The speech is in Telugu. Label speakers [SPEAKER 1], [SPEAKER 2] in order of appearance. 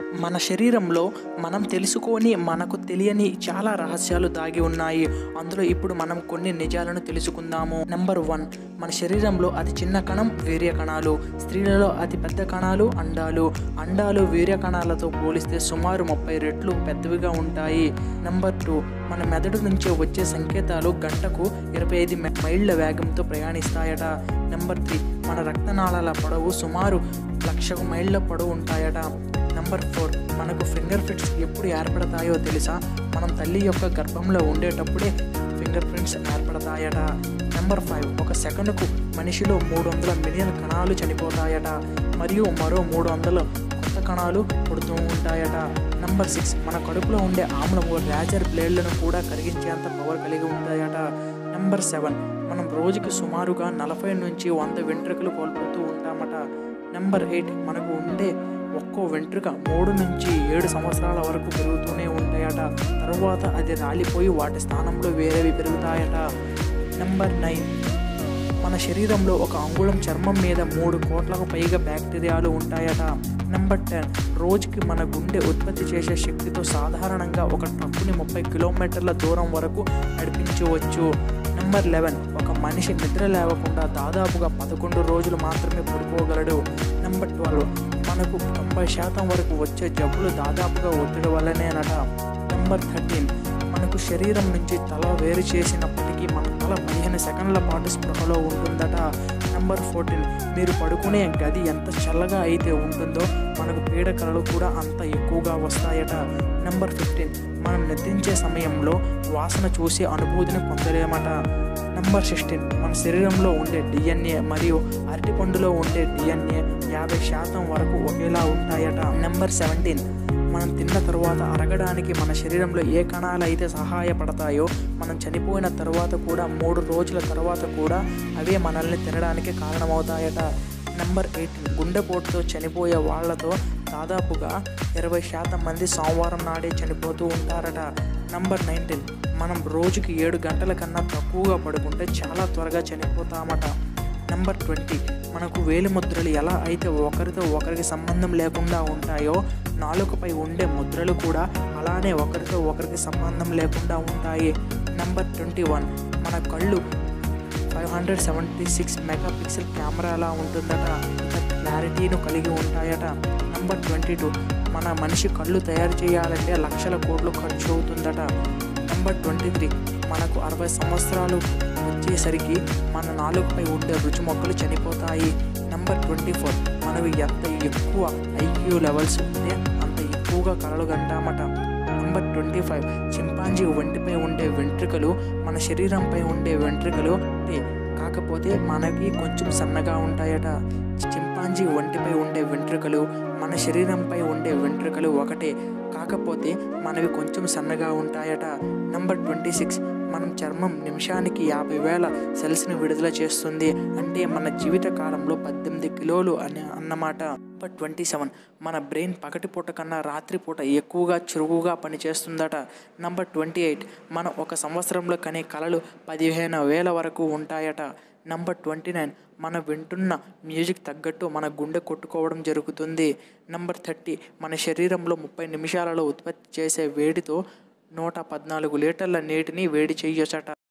[SPEAKER 1] మన శరీరంలో మనం తెలుసుకోని మనకు తెలియని చాలా రహస్యాలు దాగి ఉన్నాయి అందులో ఇప్పుడు మనం కొన్ని నిజాలను తెలుసుకుందాము నెంబర్ వన్ మన శరీరంలో అతి చిన్న కణం వీర్య కణాలు స్త్రీలలో అతి పెద్ద కణాలు అండాలు అండాలు వీర్య కణాలతో పోలిస్తే సుమారు ముప్పై రెట్లు పెద్దవిగా ఉంటాయి నెంబర్ టూ మన మెదడు నుంచి వచ్చే సంకేతాలు గంటకు ఇరవై ఐదు మైళ్ళ వేగంతో ప్రయాణిస్తాయట నెంబర్ త్రీ మన రక్తనాళాల పొడవు సుమారు లక్షకు మైళ్ళ పొడవు ఉంటాయట నెంబర్ ఫోర్ మనకు ఫింగర్ ప్రింట్స్ ఎప్పుడు ఏర్పడతాయో తెలుసా మనం తల్లి యొక్క గర్భంలో ఉండేటప్పుడే ఫింగర్ ప్రింట్స్ ఏర్పడతాయట నెంబర్ ఫైవ్ ఒక సెకండ్కు మనిషిలో మూడు వందల మిలియన్ కణాలు చనిపోతాయట మరియు మరో మూడు వందల కొత్త కణాలు పుడుతూ ఉంటాయట నెంబర్ సిక్స్ మన కడుపులో ఉండే ఆమ్లము రేజర్ బ్లేడ్లను కూడా కరిగించేంత పవర్ కలిగి ఉంటాయట నెంబర్ సెవెన్ మనం రోజుకి సుమారుగా నలభై నుంచి వంద వెంట్రుకలు కోల్పోతూ ఉంటామట నెంబర్ ఎయిట్ మనకు ఉండే ఒక్కో వెంట్రుక మూడు నుంచి ఏడు సంవత్సరాల వరకు పెరుగుతూనే ఉంటాయట తరువాత అది రాలిపోయి వాటి స్థానంలో వేరేవి పెరుగుతాయట నెంబర్ నైన్ మన శరీరంలో ఒక అంగుళం చర్మం మీద మూడు కోట్లకు పైగా బ్యాక్టీరియాలు ఉంటాయట నెంబర్ టెన్ రోజుకి మన గుండె ఉత్పత్తి చేసే శక్తితో సాధారణంగా ఒక ట్రక్కుని ముప్పై కిలోమీటర్ల దూరం వరకు నడిపించవచ్చు నెంబర్ లెవెన్ ఒక మనిషి నిద్ర లేవకుండా దాదాపుగా పదకొండు రోజులు మాత్రమే పడుకోగలడు నెంబర్ ట్వెల్వ్ మనకు తొంభై శాతం వరకు వచ్చే జబ్బులు దాదాపుగా ఒత్తిడి వల్లనేనట నెంబర్ థర్టీన్ మనకు శరీరం నుంచి తల వేరు చేసినప్పటికీ మన తల పదిహేను సెకండ్ల పాటు స్పృహలో ఉంటుందట నెంబర్ ఫోర్టీన్ మీరు పడుకునే గది ఎంత చల్లగా అయితే ఉంటుందో మనకు పీడకలలు కూడా అంత ఎక్కువగా వస్తాయట నెంబర్ ఫిఫ్టీన్ మనం నిద్రించే సమయంలో వాసన చూసి అనుభూతిని పొందలేమట నెంబర్ సిక్స్టీన్ మన శరీరంలో ఉండే డిఎన్ఏ మరియు అరటిపండులో ఉండే డిఎన్ఏ యాభై శాతం వరకు ఒకేలా ఉంటాయట నెంబర్ సెవెంటీన్ మనం తిన్న తరువాత అరగడానికి మన శరీరంలో ఏ కణాలు అయితే సహాయపడతాయో మనం చనిపోయిన తర్వాత కూడా మూడు రోజుల తర్వాత కూడా అవే మనల్ని తినడానికి కారణమవుతాయట నెంబర్ ఎయిటీన్ గుండెపోటుతో చనిపోయే వాళ్ళతో దాదాపుగా ఇరవై శాతం మంది సోమవారం నాడే చనిపోతూ ఉంటారట నంబర్ నైన్టీన్ మనం రోజుకి ఏడు గంటల కన్నా తక్కువగా పడుకుంటే చాలా త్వరగా చనిపోతామట నెంబర్ ట్వంటీ మనకు వేలి ముద్రలు ఎలా అయితే ఒకరితో ఒకరికి సంబంధం లేకుండా ఉంటాయో నాలుకపై ఉండే ముద్రలు కూడా అలానే ఒకరితో ఒకరికి సంబంధం లేకుండా ఉంటాయి నెంబర్ ట్వంటీ వన్ మన కళ్ళు five hundred seventy six mega pixel కెమెరాలా ఉంటుందట క్లారిటీను కలిగి ఉంటాయట నెంబర్ ట్వంటీ టూ మన మనిషి కళ్ళు తయారు చేయాలంటే లక్షల కోట్లు ఖర్చు అవుతుందట నెంబర్ ట్వంటీ త్రీ మనకు అరవై సంవత్సరాలు వచ్చేసరికి మన నాలుగుపై ఉండే రుచి మొక్కలు చనిపోతాయి నెంబర్ ట్వంటీ ఫోర్ మనవి ఎంత ఎక్కువ ఐక్యూ లెవెల్స్ ఉంటే అంత ఎక్కువగా కలలు గంటామట నెంబర్ ట్వంటీ ఫైవ్ చింపాంజీ ఒంటిపై ఉండే వెంట్రుకలు మన శరీరంపై ఉండే వెంట్రుకలు అంటే కాకపోతే మనకి కొంచెం సన్నగా ఉంటాయట చింపాంజీ ఒంటిపై ఉండే వెంట్రుకలు మన శరీరంపై ఉండే వెంట్రుకలు ఒకటే కాకపోతే మనవి కొంచెం సన్నగా ఉంటాయట నంబర్ ట్వంటీ సిక్స్ మనం చర్మం నిమిషానికి యాభై వేల సెల్స్ని విడుదల చేస్తుంది అంటే మన జీవిత కాలంలో పద్దెనిమిది కిలోలు అని అన్నమాట నెంబర్ ట్వంటీ సెవెన్ మన బ్రెయిన్ పగటిపూట కన్నా రాత్రిపూట ఎక్కువగా చురుకుగా పనిచేస్తుందట నంబర్ ట్వంటీ ఎయిట్ మనం ఒక సంవత్సరంలో కనే కళలు పదిహేను వేల వరకు ఉంటాయట నంబర్ ట్వంటీ నైన్ మనం వింటున్న మ్యూజిక్ తగ్గట్టు మన గుండె కొట్టుకోవడం జరుగుతుంది నంబర్ థర్టీ మన శరీరంలో ముప్పై నిమిషాలలో ఉత్పత్తి చేసే వేడితో నూట పద్నాలుగు లీటర్ల నీటిని వేడి చేయొచ్చట